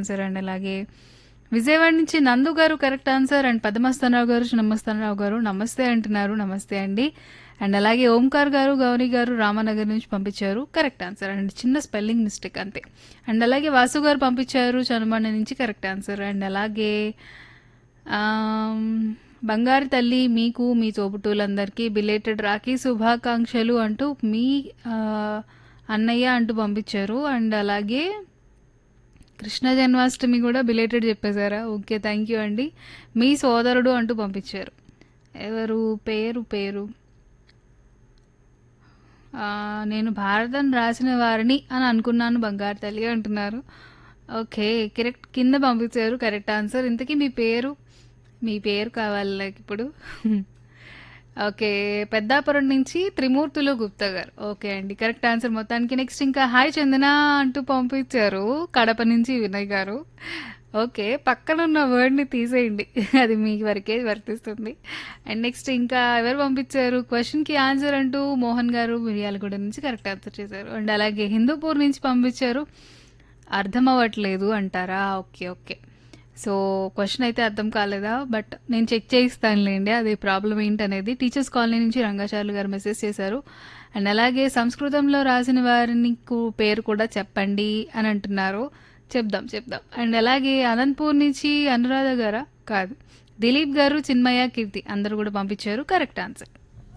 answer and అలాగే విజయవాడ నుంచి నందు గారు కరెక్ట్ ఆన్సర్ అండ్ పద్మస్థానరావు గారు చిన్నమస్థానరావు గారు నమస్తే అంటున్నారు నమస్తే అండి అండ్ అలాగే ఓంకార్ గారు గౌరీ గారు రామనగర్ నుంచి పంపించారు కరెక్ట్ ఆన్సర్ అండ్ చిన్న స్పెల్లింగ్ మిస్టేక్ అంతే అండ్ అలాగే వాసు గారు పంపించారు చనుమండ నుంచి కరెక్ట్ ఆన్సర్ అండ్ అలాగే ఆమ్, బంగారు తల్లి మీకు మీ తోబుట్టువులందరికీ బిలేటెడ్ రాఖీ శుభాకాంక్షలు అంటూ మీ ఆ, అన్నయ్య అంటూ పంపించారు అండ్ అలాగే కృష్ణ జన్మాష్టమి కూడా బిలేటెడ్ చెప్పేశారా ఓకే థ్యాంక్ యూ అండి మీ సోదరుడు అంటూ పంపించారు ఎవరు పేరు పేరు ఆ, నేను భారతం రాసిన వారిని అని అనుకున్నాను బంగారు తల్లి అంటున్నారు ఓకే కరెక్ట్ కింద పంపించారు కరెక్ట్ ఆన్సర్ ఇంతకీ మీ పేరు మీ పేరు కావాలి నాకు ఇప్పుడు ఓకే పెద్దాపురం నుంచి త్రిమూర్తులు గుప్తా గారు ఓకే అండి కరెక్ట్ ఆన్సర్ మొత్తానికి నెక్స్ట్ ఇంకా హాయ్ చందన అంటూ పంపించారు కడప నుంచి వినయ్ గారు ఓకే పక్కన ఉన్న వర్డ్ని తీసేయండి అది మీ వరకే వర్తిస్తుంది అండ్ నెక్స్ట్ ఇంకా ఎవరు పంపించారు క్వశ్చన్కి ఆన్సర్ అంటూ మోహన్ గారు మిర్యాలగూడ నుంచి కరెక్ట్ ఆన్సర్ చేశారు అండ్ అలాగే హిందూపూర్ నుంచి పంపించారు అర్థం అవ్వట్లేదు అంటారా ఓకే ఓకే సో క్వశ్చన్ అయితే అర్థం కాలేదా బట్ నేను చెక్ చేయిస్తానులేండి అది ప్రాబ్లం ఏంటనేది టీచర్స్ కాలనీ నుంచి రంగాచార్యులు గారు మెసేజ్ చేశారు అండ్ అలాగే సంస్కృతంలో రాసిన వారిని కు- పేరు కూడా చెప్పండి అని అంటున్నారు చెప్దాం చెప్దాం అండ్ అలాగే అనంతపూర్ నుంచి అనురాధ గారా కాదు దిలీప్ గారు చిన్మయ కీర్తి అందరూ కూడా పంపించారు కరెక్ట్ ఆన్సర్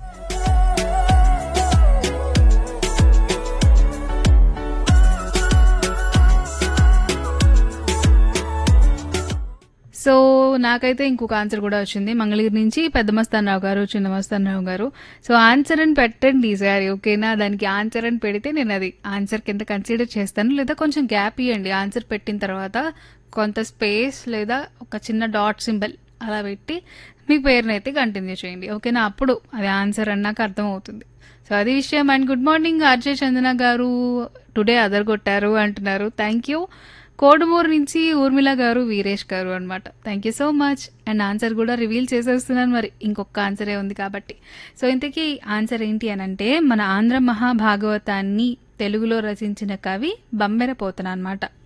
సో నాకైతే ఇంకొక ఆన్సర్ కూడా వచ్చింది మంగళగిరి నుంచి పెద్దమస్తానరావు గారు చిన్నమస్తానరావు గారు సో ఆన్సర్ అని పెట్టండి ఈసారి ఓకేనా దానికి ఆన్సర్ అని పెడితే నేను అది ఆన్సర్ కింద కన్సిడర్ చేస్తాను లేదా కొంచెం గ్యాప్ ఇవ్వండి ఆన్సర్ పెట్టిన తర్వాత కొంత స్పేస్ లేదా ఒక చిన్న డాట్ సింబల్ అలా పెట్టి మీ పేరుని అయితే కంటిన్యూ చేయండి ఓకేనా అప్పుడు అది ఆన్సర్ అన్నాక అర్థం అవుతుంది సో అది విషయం and good morning RJ Chandana గారు టుడే అదర్ కొట్టారు అంటున్నారు థ్యాంక్ యూ కోడుమూరు నుంచి ఊర్మిళ గారు వీరేష్ గారు అనమాట thank you so much and answer కూడా రివీల్ చేసేస్తున్నాను మరి ఇంకొక ఆన్సరే ఉంది కాబట్టి సో ఇంతకీ ఆన్సర్ ఏంటి అని అంటే మన ఆంధ్ర మహాభాగవతాన్ని తెలుగులో రచించిన కవి బమ్మెర పోతన అనమాట